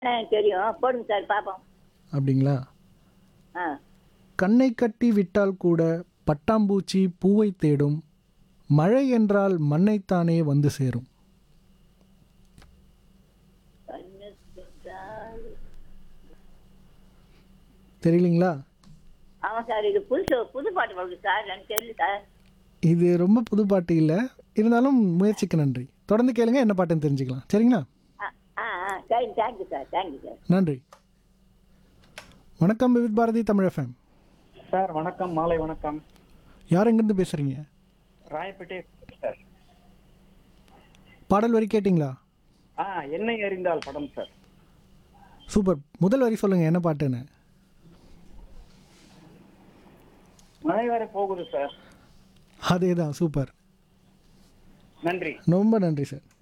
எனக்கு தெரியும் போடுங்க சார் பார்ப்போம் அப்படிங்களா ஆ கண்ணை கட்டி விட்டால் கூட பட்டாம்பூச்சி பூவை தேடும் மழை என்றால் மண்ணைத்தானே வந்து சேரும் தெரியலீங்களா ஆமாம் சார் இது புதுசு புது பாட்டு போடுங்க சார் எனக்கு தெரியல சார் இது ரொம்ப புது பாட்டு இல்லை இருந்தாலும் முயற்சிக்கு நன்றி தொடர்ந்து கேளுங்க என்ன பாட்டுன்னு தெரிஞ்சுக்கலாம் சரிங்களா ஆ ஆ ஆ சரி தேங்க்யூ சார் தேங்க்யூ சார் நன்றி வணக்கம் விவித் பாரதி தமிழ் எஃப்எம் சார் வணக்கம் மாலை வணக்கம் யார் எங்கேருந்து பேசுகிறீங்க ராயப்பேட்டை சார் பாடல் வரி கேட்டிங்களா ஆ என்னை அறிந்தால் படம் சார் சூப்பர் முதல் வரி சொல்லுங்கள் என்ன பாட்டுன்னு மழை வர போகுது சார் அதே தான் சூப்பர் நன்றி ரொம்ப நன்றி சார்